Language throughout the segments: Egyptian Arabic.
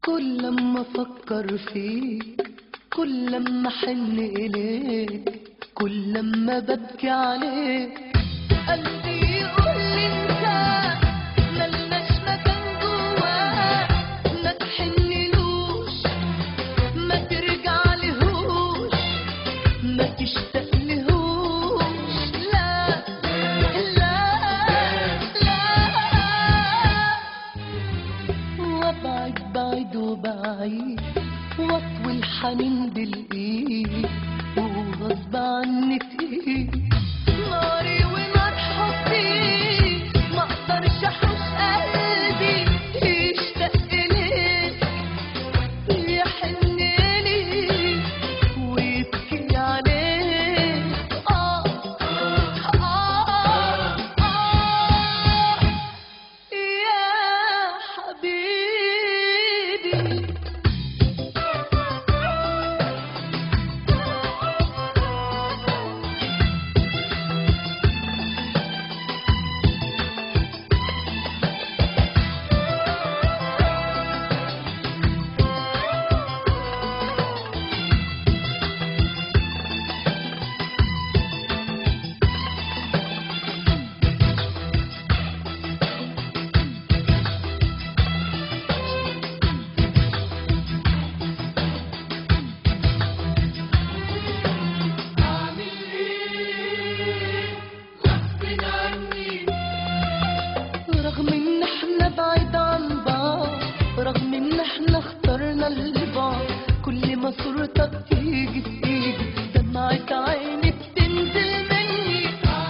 كل لما افكر فيك كل لما احن اليك كل لما ببكي عليك قلبي يقول لي انت ملناش مكان جواه ما تحنلوش ما ترجع لهوش ما تشتاق لهوش لا لا لا وابعد بعيد وبعيد واطوي الحنين بالايد وغصب عني تقيل ناري ونار حبي ما اقدرش احوش قلبي يشتاق ليك يحن ليك ويبكي عليك آه آه آه يا حبيبي رغم ان احنا بعيد عن بعض رغم ان احنا اخترنا البعض كل ما صورتك تيجي في ايدي دمعة عيني بتنزل مني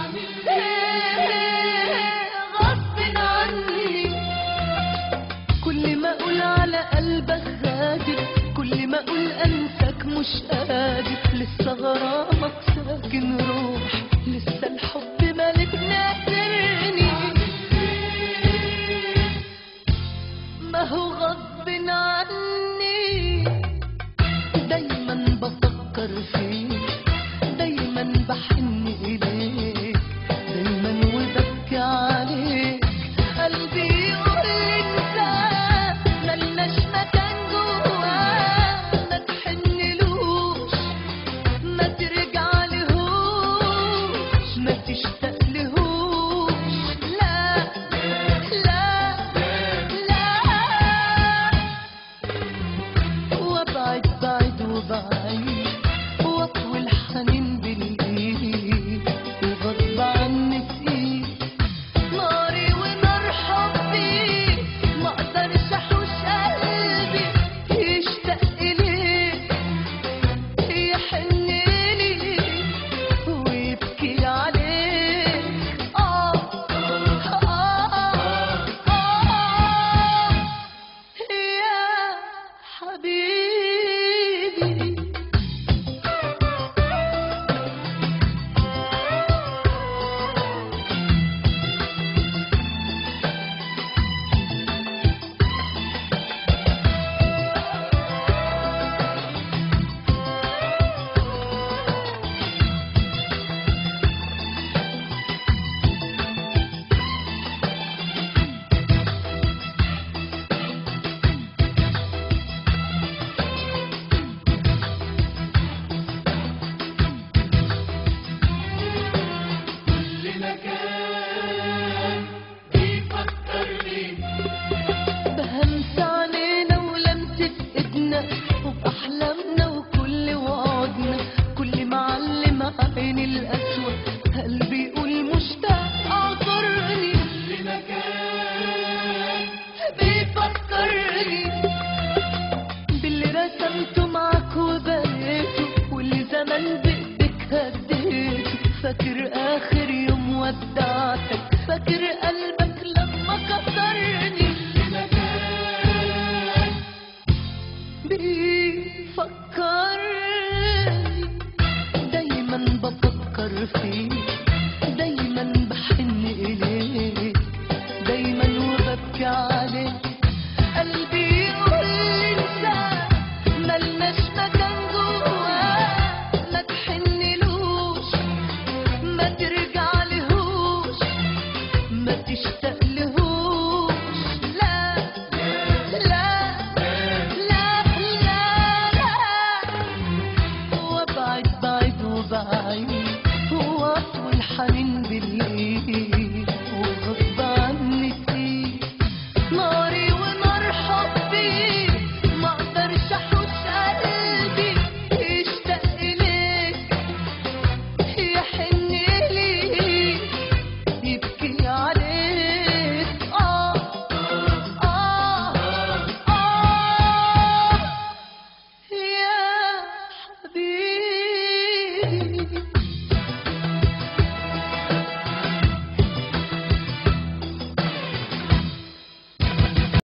إيه غصب عني كل ما اقول على قلبك غادر كل ما اقول انساك مش قادر لسه غرامك ساكن روح لسه الحب مالك ناثرني ما هو غصب عني دايما بفكر فيك دايما بحن اليك دايما وببكي عليك قلبي يقول انت ملناش مكان جواه ما تحنلوش ما ترجع لهوش ما تشتاق لهوش لا لا لا وابعد بعيد وبعيد واطوي الحنين بالايد وغصب عني تقيل ناري ونار حبي ما اقدرش احوش قلبي يشتاق اليك يحن ليك ويبكي عليك آه آه آه يا حبيبي بهمس علينا ولمسة ايدنا وبأحلامنا وكل وعدنا كل معلم عيني الأسود قلبي يقول مشتاق اعذرني بيفكرني باللي رسمته معاك وبنيته واللي زمان بإيدك هديته فاكر آخر يوم ودعتك فاكر قلبك لما كسرني بيفكرني دايما بفكر فيك دايما بحن إليك دايما وببكي عليك قلبي